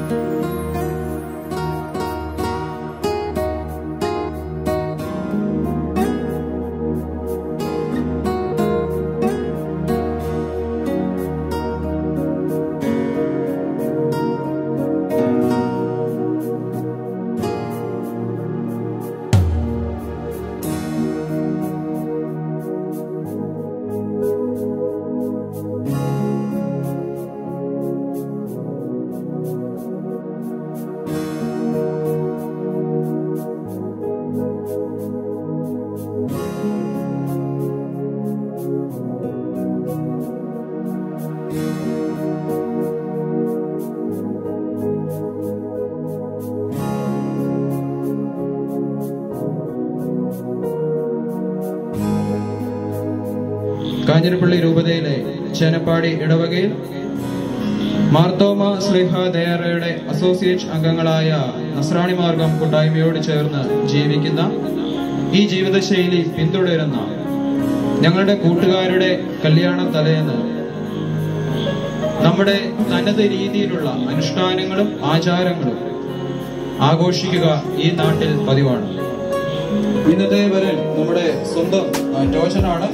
കാഞ്ഞിരപ്പള്ളി രൂപതയിലെ ചേനപ്പാടി ഇടവകയിൽ മാർത്തോമ സ്ലിഹ ദയറയുടെ അസോസിയേറ്റ് അംഗങ്ങളായ നസ്രാണി മാർഗം കൂട്ടായ്മയോട് ചേർന്ന് ജീവിക്കുന്ന ഈ ജീവിതശൈലി പിന്തുടരുന്ന ഞങ്ങളുടെ കൂട്ടുകാരുടെ കല്യാണ തലേന്ന് നമ്മുടെ തനത് രീതിയിലുള്ള അനുഷ്ഠാനങ്ങളും ആചാരങ്ങളും ആഘോഷിക്കുക ഈ നാട്ടിൽ പതിവാണ് ഇന്നത്തെ വരൻ നമ്മുടെ സ്വന്തം ആ, ടോച്ചനാണ്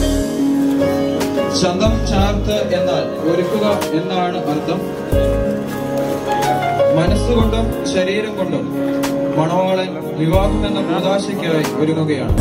ശതം ചാർത്ത് എന്നാൽ ഒരുക്കുക എന്നാണ് അർത്ഥം മനസ്സുകൊണ്ടും ശരീരം കൊണ്ടും മണവാളൻ വിവാഹം എന്ന പ്രതാശയ്ക്കായി ഒരുങ്ങുകയാണ്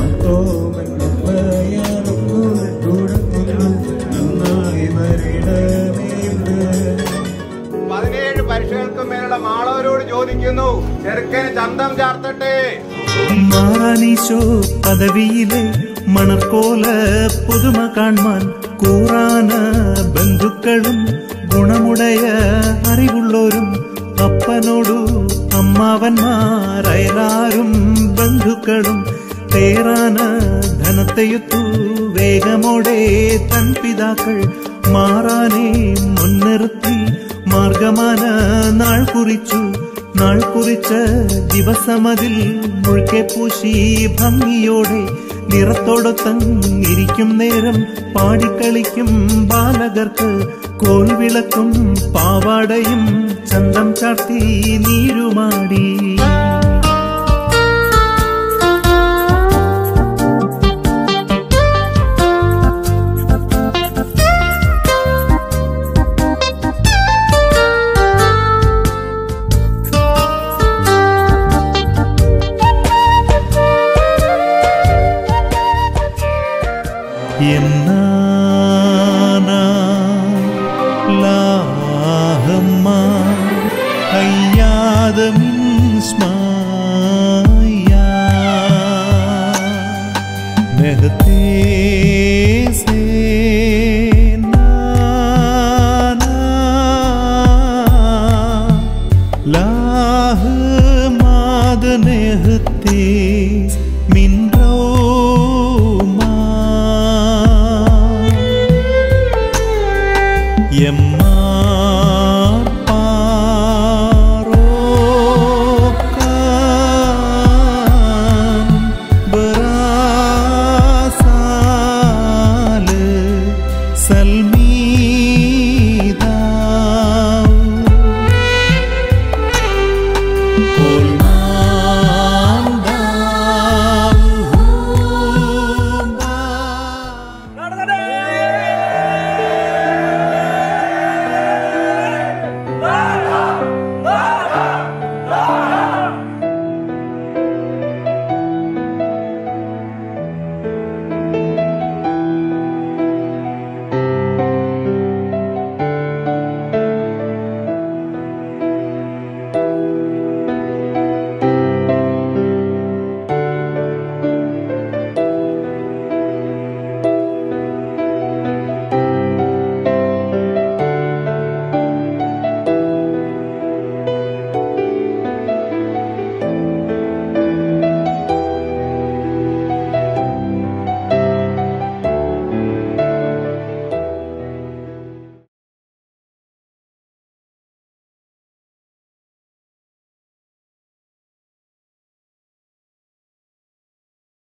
പതിനേഴ് പരീക്ഷകൾക്ക് മേലുള്ള മാളവരോട് ചോദിക്കുന്നു ചെറുക്കന് ചന്തം ചാർത്തട്ടെ മാറാനീശോ പദവിയിലെ മണർക്കോല പുതുമ കാൺമാൻ കൂറാന ബന്ധുക്കളും ഗുണമുടയ അറിവുള്ളോരും അപ്പനോടു അമ്മാവന്മാരയലാരും ബന്ധുക്കളും തേറാന ധനത്തെയുത്തു വേഗമോടെ തൻ പിതാക്കൾ മാറാനെ മുൻനിർത്തി മാർഗമാന നാൾ കുറിച്ചു നാൾ കുറിച്ച ദിവസമതിൽ മുഴുക്കെ പൂശി ഭംഗിയോടെ നിറത്തോടൊത്തങ്ങിരിക്കും നേരം പാടിക്കളിക്കും ബാലകർക്ക് കോൽവിളക്കും പാവാടയും ചന്തം ചാർത്തി നീരുമാടി